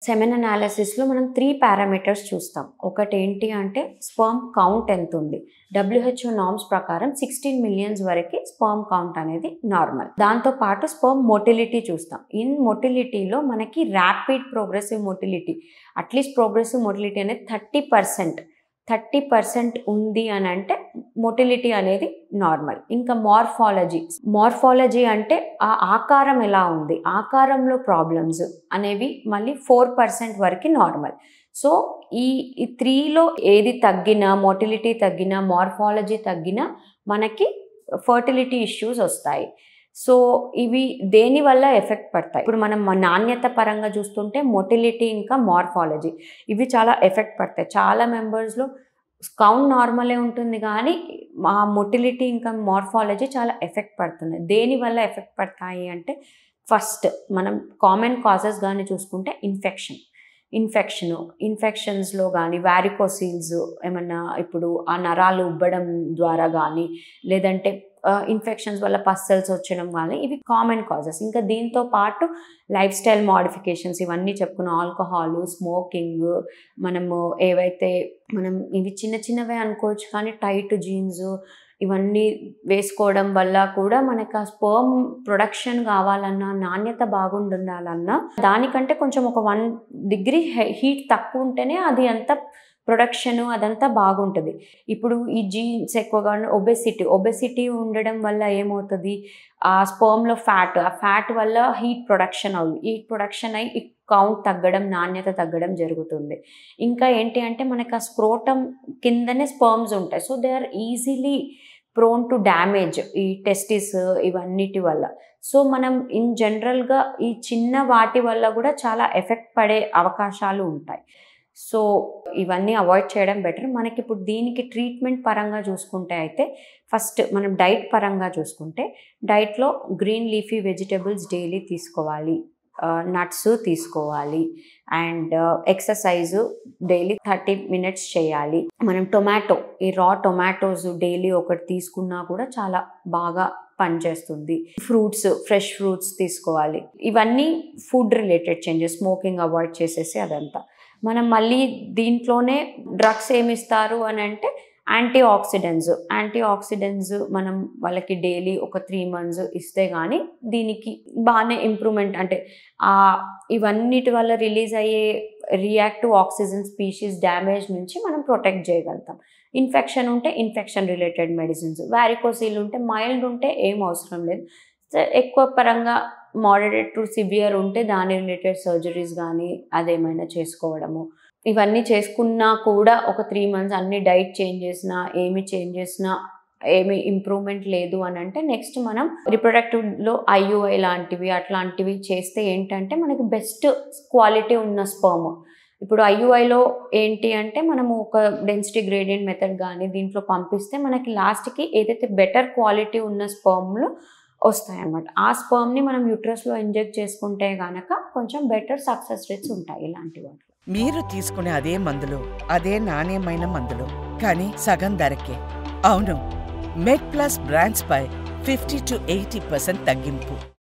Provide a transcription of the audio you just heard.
semen అనాలిసిస్లో మనం three parameters చూస్తాం ఒకటి ఏంటి అంటే స్పర్మ్ కౌంట్ ఎంత ఉంది డబ్ల్యూహెచ్ఓ నామ్స్ ప్రకారం సిక్స్టీన్ మిలియన్స్ వరకు స్పర్మ్ కౌంట్ అనేది నార్మల్ దాంతో పాటు స్పర్మ్ మొటిలిటీ చూస్తాం ఇన్ మొటిలిటీలో మనకి rapid progressive motility at least progressive motility అనేది థర్టీ పర్సెంట్ థర్టీ పర్సెంట్ ఉంది అని అంటే మొటిలిటీ అనేది నార్మల్ ఇంకా మార్ఫాలజీ మార్ఫాలజీ అంటే ఆ ఆకారం ఎలా ఉంది ఆకారంలో ప్రాబ్లమ్స్ అనేవి మళ్ళీ ఫోర్ పర్సెంట్ వరకు నార్మల్ సో ఈ ఈ త్రీలో ఏది తగ్గినా మొటిలిటీ తగ్గినా మార్ఫాలజీ తగ్గినా మనకి ఫర్టిలిటీ ఇష్యూస్ వస్తాయి సో ఇవి దేని వల్ల ఎఫెక్ట్ పడతాయి ఇప్పుడు మనం మా నాణ్యత పరంగా చూస్తుంటే మొటిలిటీ ఇంకా మార్ఫాలజీ ఇవి చాలా ఎఫెక్ట్ పడతాయి చాలా మెంబర్స్లో కౌంట్ నార్మలే ఉంటుంది కానీ మా మొటిలిటీ ఇంకా మార్ఫాలజీ చాలా ఎఫెక్ట్ పడుతుంది దేని వల్ల ఎఫెక్ట్ పడతాయి అంటే ఫస్ట్ మనం కామన్ కాజెస్ కానీ చూసుకుంటే ఇన్ఫెక్షన్ ఇన్ఫెక్షన్ ఇన్ఫెక్షన్స్లో కానీ వ్యారికోసీల్స్ ఏమన్నా ఇప్పుడు ఆ నరాలు ఉబ్బడం ద్వారా కానీ లేదంటే ఇన్ఫెక్షన్స్ వల్ల పస్సల్స్ వచ్చడం కానీ ఇవి కామన్ కాజెస్ ఇంకా దీంతో పాటు లైఫ్ స్టైల్ మాడిఫికేషన్స్ ఇవన్నీ చెప్పుకున్న ఆల్కహాల్ స్మోకింగ్ మనము ఏవైతే మనం ఇవి చిన్న చిన్నవే అనుకోవచ్చు కానీ టైట్ జీన్స్ ఇవన్నీ వేసుకోవడం వల్ల కూడా మనకు ఆ స్పర్మ్ ప్రొడక్షన్ కావాలన్నా నాణ్యత బాగుండాలన్నా దానికంటే కొంచెం ఒక వన్ డిగ్రీ హీట్ తక్కువ ఉంటేనే అది అంత ప్రొడక్షన్ అదంతా బాగుంటుంది ఇప్పుడు ఈ జీన్స్ ఎక్కువగా ఒబెసిటీ ఒబెసిటీ ఉండడం వల్ల ఏమవుతుంది ఆ స్పర్మ్లో ఫ్యాట్ ఆ ఫ్యాట్ వల్ల హీట్ ప్రొడక్షన్ అవుతుంది హీట్ ప్రొడక్షన్ అయ్యి కౌంట్ తగ్గడం నాణ్యత తగ్గడం జరుగుతుంది ఇంకా ఏంటి అంటే మనకు ఆ స్క్రోటం కిందనే స్పర్మ్స్ ఉంటాయి so they are easily prone to damage ఈ టెస్టిస్ ఇవన్నిటి వల్ల సో మనం ఇన్ జనరల్గా ఈ చిన్న వాటి వల్ల కూడా చాలా ఎఫెక్ట్ పడే అవకాశాలు ఉంటాయి సో ఇవన్నీ అవాయిడ్ చేయడం బెటర్ మనకి ఇప్పుడు దీనికి ట్రీట్మెంట్ పరంగా చూసుకుంటే అయితే ఫస్ట్ మనం డైట్ పరంగా చూసుకుంటే డైట్లో గ్రీన్ లీఫీ వెజిటబుల్స్ డైలీ తీసుకోవాలి నట్స్ తీసుకోవాలి and exercise daily thirty minutes చేయాలి మనం టొమాటో ఈ రా టొమాటోస్ డైలీ ఒకటి తీసుకున్నా కూడా చాలా బాగా పనిచేస్తుంది ఫ్రూట్స్ ఫ్రెష్ ఫ్రూట్స్ తీసుకోవాలి ఇవన్నీ food related changes smoking avoid చేసేసి అదంతా మనం మళ్ళీ దీంట్లోనే డ్రగ్స్ ఏమి ఇస్తారు అని అంటే యాంటీ ఆక్సిడెంట్స్ యాంటీ ఆక్సిడెంట్స్ మనం వాళ్ళకి డైలీ ఒక త్రీ మంత్స్ ఇస్తే కానీ దీనికి బాగానే ఇంప్రూవ్మెంట్ అంటే ఆ ఇవన్నిటి వల్ల రిలీజ్ అయ్యే రియాక్టివ్ ఆక్సిజన్ స్పీషీస్ డ్యామేజ్ నుంచి మనం ప్రొటెక్ట్ చేయగలుగుతాం ఇన్ఫెక్షన్ ఉంటే ఇన్ఫెక్షన్ రిలేటెడ్ మెడిసిన్స్ వ్యారికోసీల్ ఉంటే మైల్డ్ ఉంటే ఏం అవసరం లేదు ఎక్కువ పరంగా మోడరేట్ టు సివియర్ ఉంటే దాని రిలేటెడ్ సర్జరీస్ కానీ అదేమైనా చేసుకోవడము ఇవన్నీ చేసుకున్నా కూడా ఒక త్రీ మంత్స్ అన్ని డైట్ చేంజ్ చేసినా ఏమి చేంజ్ చేసినా ఏమి ఇంప్రూవ్మెంట్ లేదు అని అంటే నెక్స్ట్ మనం రిప్రొడక్టివ్లో ఐయుఐ లాంటివి అట్లాంటివి చేస్తే ఏంటంటే మనకి బెస్ట్ క్వాలిటీ ఉన్న స్పర్మ్ ఇప్పుడు ఐయుఐలో ఏంటి అంటే మనము ఒక డెన్సిటీ గ్రేడియంట్ మెథడ్ కానీ దీంట్లో పంపిస్తే మనకి లాస్ట్కి ఏదైతే బెటర్ క్వాలిటీ ఉన్న స్పర్మ్లో వస్తాయి అన్నమాట ఆ స్పర్మ్ని మనం యూట్రస్లో ఇంజెక్ట్ చేసుకుంటే కనుక కొంచెం బెటర్ సక్సెస్ రేట్స్ ఉంటాయి ఇలాంటి వాటిలో మీరు తీసుకునే అదే మందులు అదే నాణ్యమైన మందులు కానీ సగం ధరకే అవును మెడ్ ప్లస్ బ్రాండ్స్ పై ఫిఫ్టీ టు ఎయిటీ పర్సెంట్ తగ్గింపు